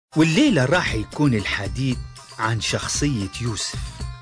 والليلة راح يكون الحديث عن شخصية يوسف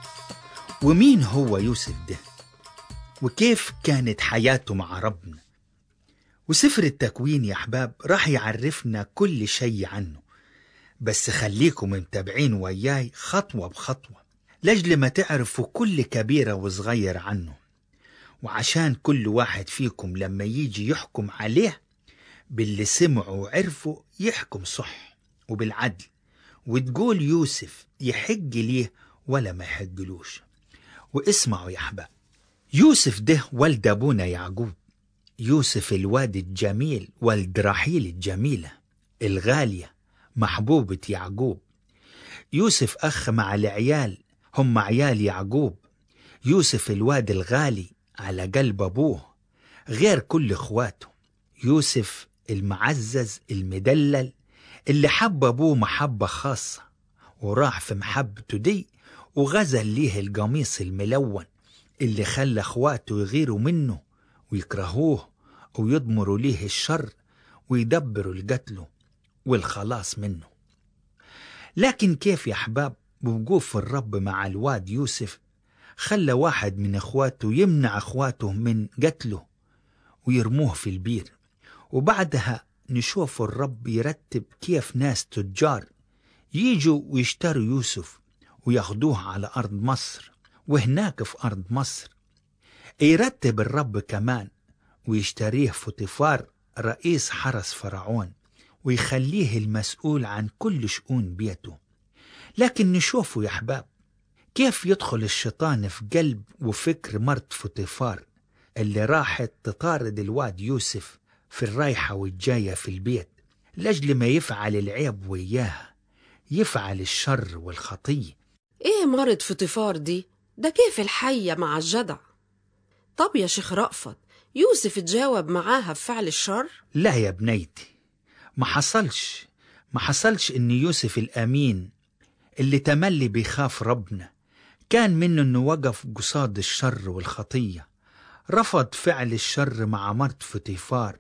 ومين هو يوسف ده وكيف كانت حياته مع ربنا وسفر التكوين يا أحباب راح يعرفنا كل شيء عنه بس خليكم متابعين وياي خطوة بخطوة لجل ما تعرفوا كل كبيرة وصغير عنه وعشان كل واحد فيكم لما يجي يحكم عليه باللي سمعوا وعرفوا يحكم صح وبالعدل وتقول يوسف يحج ليه ولا ما يحجلوش واسمعوا يا أحباب يوسف ده ولد أبونا يعقوب يوسف الواد الجميل ولد رحيل الجميلة الغالية محبوبة يعقوب يوسف أخ مع العيال هم عيال يعقوب يوسف الواد الغالي على قلب أبوه غير كل إخواته يوسف المعزز المدلل اللي حب أبوه محبة خاصة وراح في محبته دي وغزل ليه القميص الملون اللي خلى اخواته يغيروا منه ويكرهوه ويضمروا ليه الشر ويدبروا لقتله والخلاص منه لكن كيف يا أحباب بوقوف الرب مع الواد يوسف خلى واحد من اخواته يمنع اخواته من قتله ويرموه في البير وبعدها نشوف الرب يرتب كيف ناس تجار يجوا ويشتروا يوسف وياخدوه على أرض مصر وهناك في أرض مصر يرتب الرب كمان ويشتريه فوتيفار رئيس حرس فرعون ويخليه المسؤول عن كل شؤون بيته لكن نشوفه يا أحباب كيف يدخل الشيطان في قلب وفكر مرت فوتيفار اللي راحت تطارد الواد يوسف في الرايحة والجاية في البيت لأجل ما يفعل العيب وياها يفعل الشر والخطية ايه مرض فطفار دي ده كيف الحية مع الجدع طب يا شيخ رأفت يوسف تجاوب معاها بفعل الشر لا يا بنيتي ما حصلش ما حصلش ان يوسف الامين اللي تملي بيخاف ربنا كان منه انه وقف قصاد الشر والخطية رفض فعل الشر مع مرت فطيفار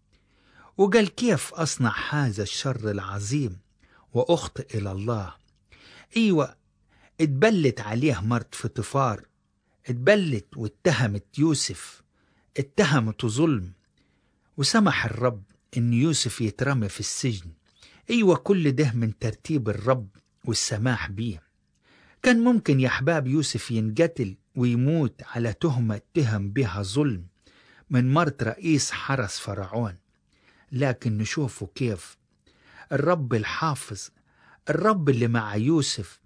وقال كيف أصنع هذا الشر العظيم وأخطئ إلى الله أيوة اتبلت عليه مرت فطيفار اتبلت واتهمت يوسف اتهمته ظلم وسمح الرب ان يوسف يترمى في السجن ايوه كل ده من ترتيب الرب والسماح بيه كان ممكن يا احباب يوسف ينقتل ويموت على تهمة اتهم بها ظلم من مرت رئيس حرس فرعون لكن نشوفه كيف الرب الحافظ الرب اللي مع يوسف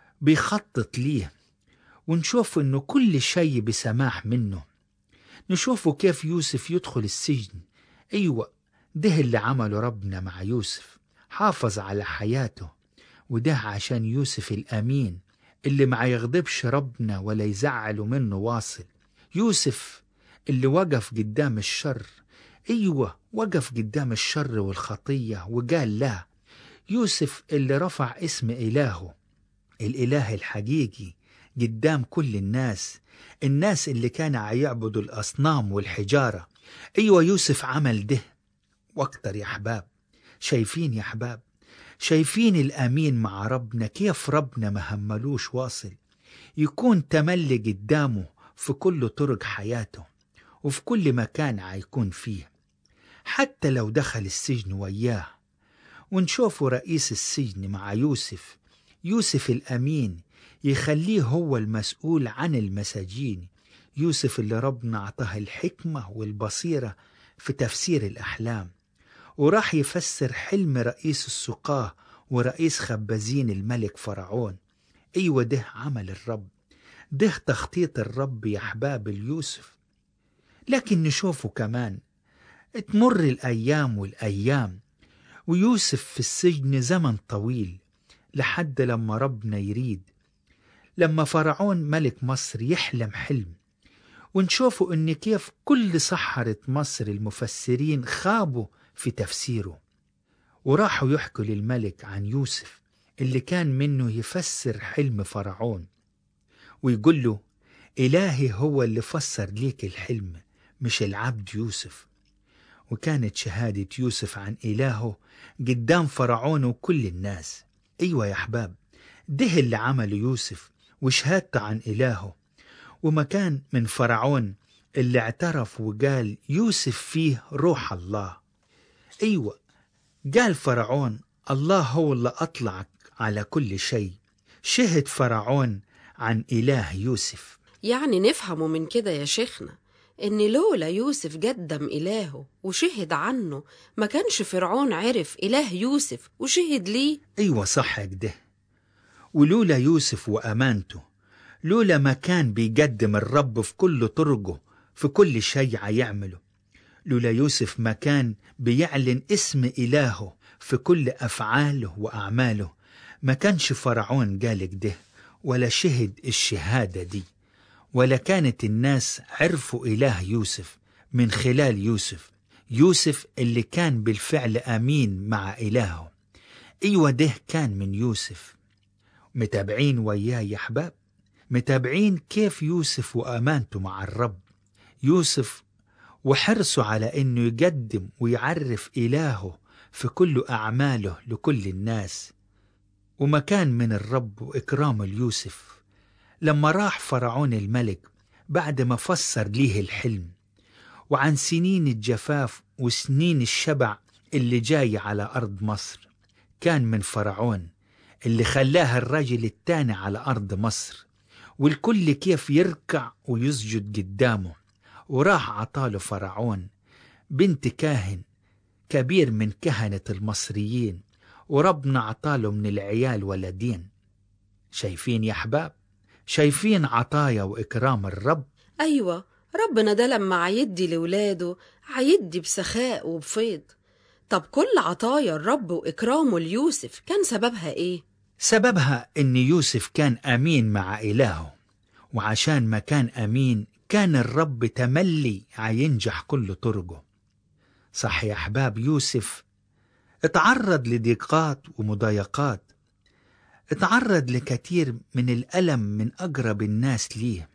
بيخطط ليه ونشوف انه كل شيء بسماح منه نشوفه كيف يوسف يدخل السجن ايوه ده اللي عمله ربنا مع يوسف حافظ على حياته وده عشان يوسف الامين اللي ما يغضبش ربنا ولا يزعله منه واصل يوسف اللي وقف قدام الشر ايوه وقف قدام الشر والخطيه وقال لا يوسف اللي رفع اسم الهه الاله الحقيقي قدام كل الناس الناس اللي كانوا يعبدوا الاصنام والحجاره ايوه يوسف عمل ده واكتر يا احباب شايفين يا احباب شايفين الامين مع ربنا كيف ربنا ما هملوش واصل يكون تملي قدامه في كل طرق حياته وفي كل مكان هيكون فيه حتى لو دخل السجن وياه ونشوفه رئيس السجن مع يوسف يوسف الأمين يخليه هو المسؤول عن المساجين يوسف اللي ربنا أعطاه الحكمة والبصيرة في تفسير الأحلام وراح يفسر حلم رئيس السقاه ورئيس خبازين الملك فرعون أيوة ده عمل الرب ده تخطيط الرب يا أحباب اليوسف لكن نشوفه كمان تمر الأيام والأيام ويوسف في السجن زمن طويل لحد لما ربنا يريد لما فرعون ملك مصر يحلم حلم ونشوفوا ان كيف كل سحرة مصر المفسرين خابوا في تفسيره وراحوا يحكوا للملك عن يوسف اللي كان منه يفسر حلم فرعون ويقول له إلهي هو اللي فسر ليك الحلم مش العبد يوسف وكانت شهادة يوسف عن إلهه قدام فرعون وكل الناس أيوة يا أحباب ده اللي عمله يوسف وشهادته عن إلهه وما كان من فرعون اللي اعترف وقال يوسف فيه روح الله أيوة قال فرعون الله هو اللي أطلعك على كل شيء شهد فرعون عن إله يوسف يعني نفهمه من كده يا شيخنا إن لولا يوسف قدم إلهه وشهد عنه ما كانش فرعون عرف إله يوسف وشهد ليه أيوة صح كده ولولا يوسف وأمانته لولا ما كان بيقدم الرب في كل طرقه في كل شيء عيعمله لولا يوسف ما كان بيعلن اسم إلهه في كل أفعاله وأعماله ما كانش فرعون قال كده ولا شهد الشهادة دي ولا كانت الناس عرفوا إله يوسف من خلال يوسف يوسف اللي كان بالفعل أمين مع إلهه أيوة ده كان من يوسف متابعين وياه يا أحباب متابعين كيف يوسف وأمانته مع الرب يوسف وحرصه على أنه يقدم ويعرف إلهه في كل أعماله لكل الناس ومكان من الرب وإكرام ليوسف لما راح فرعون الملك بعد ما فسر ليه الحلم وعن سنين الجفاف وسنين الشبع اللي جاي على أرض مصر كان من فرعون اللي خلاه الرجل التاني على أرض مصر والكل كيف يركع ويسجد قدامه وراح عطاله فرعون بنت كاهن كبير من كهنة المصريين وربنا عطاله من العيال ولدين شايفين يا أحباب شايفين عطايا وإكرام الرب أيوة ربنا ده لما عيدي لولاده عيدي بسخاء وبفيض طب كل عطايا الرب وإكرامه ليوسف كان سببها إيه؟ سببها إن يوسف كان أمين مع إلهه وعشان ما كان أمين كان الرب تملي عينجح كل طرقه صح يا أحباب يوسف اتعرض لضيقات ومضايقات اتعرض لكثير من الألم من أقرب الناس ليه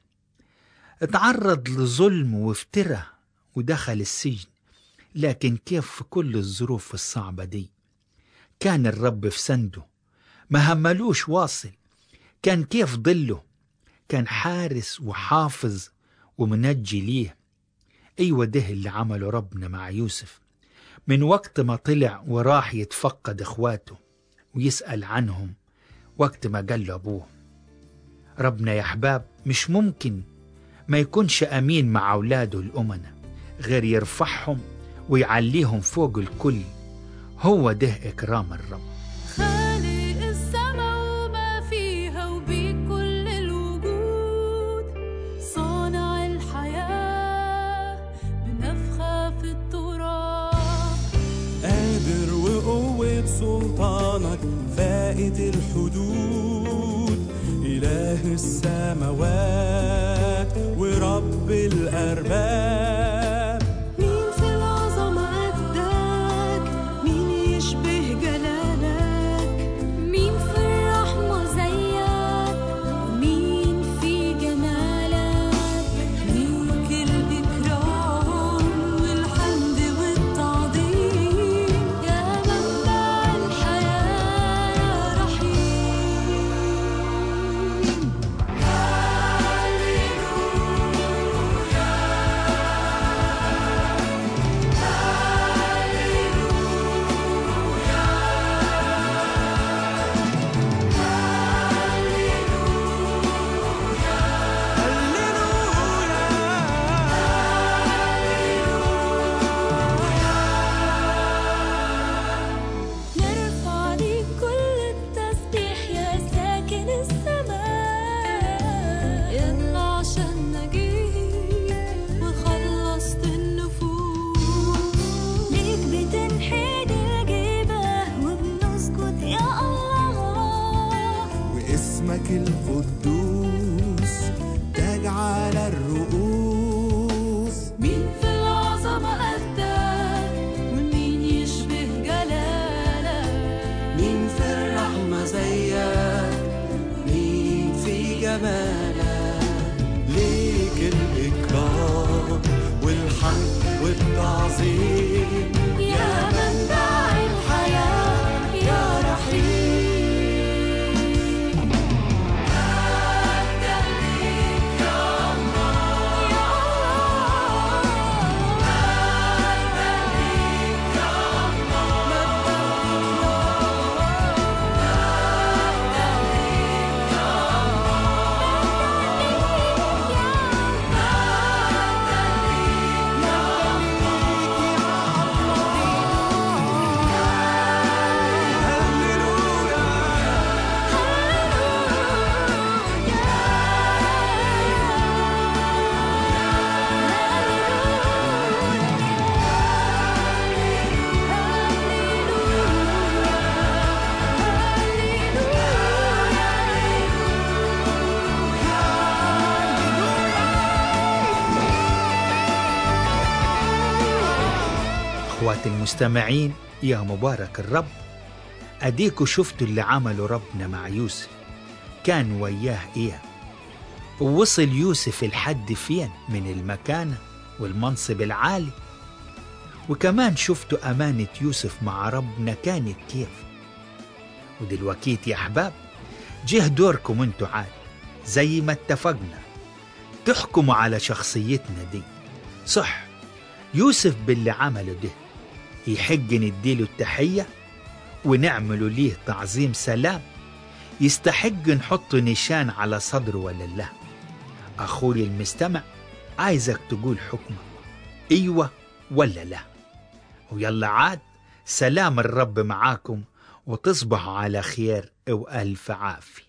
اتعرض لظلم وافتراء ودخل السجن لكن كيف في كل الظروف الصعبة دي كان الرب في سنده ما هملوش واصل كان كيف ظله كان حارس وحافظ ومنجي ليه أيوة ده اللي عمله ربنا مع يوسف من وقت ما طلع وراح يتفقد إخواته ويسأل عنهم وقت ما قال له أبوه ربنا يا أحباب مش ممكن ما يكونش أمين مع أولاده الأمنة غير يرفعهم ويعليهم فوق الكل هو ده إكرام الرب خالق السما وما فيها وبيك كل الوجود صانع الحياة بنفخة في التراب قادر وقوة سلطانك فائت الحدود إله السماوات ورب الأرباب مين في العظمة قدك مين يشبه جلالك مين في الرحمة زيك مين في جمالك ليك الإكرام والحمد والتعظيم يا منبع الحياة يا رحيم نرفع ليك كل التسبيح يا ساكن السماء يلا عشان نجيك وخلصت النفوس ليك بتنحني الجباه وبنسكت يا الله واسمك القدوس تاج على الرؤوس مين في العظمة قدك ومين يشبه جلالك مين في الرحمة زيك مين في جمالك ليك الإكرام والحمد والتعظيم إخواتي المستمعين يا مبارك الرب أديكوا شفتوا اللي عمله ربنا مع يوسف كان وياه إيه ووصل يوسف الحد فين من المكانة والمنصب العالي وكمان شفتوا أمانة يوسف مع ربنا كانت كيف ودلوقتي يا أحباب جه دوركم انتوا عاد زي ما اتفقنا تحكموا على شخصيتنا دي صح يوسف باللي عمله ده يحق نديله التحية ونعمله ليه تعظيم سلام يستحق نحط نشان على صدره ولا لا أخوي المستمع عايزك تقول حكمك أيوة ولا لا ويلا عاد سلام الرب معاكم وتصبحوا على خير وألف عافية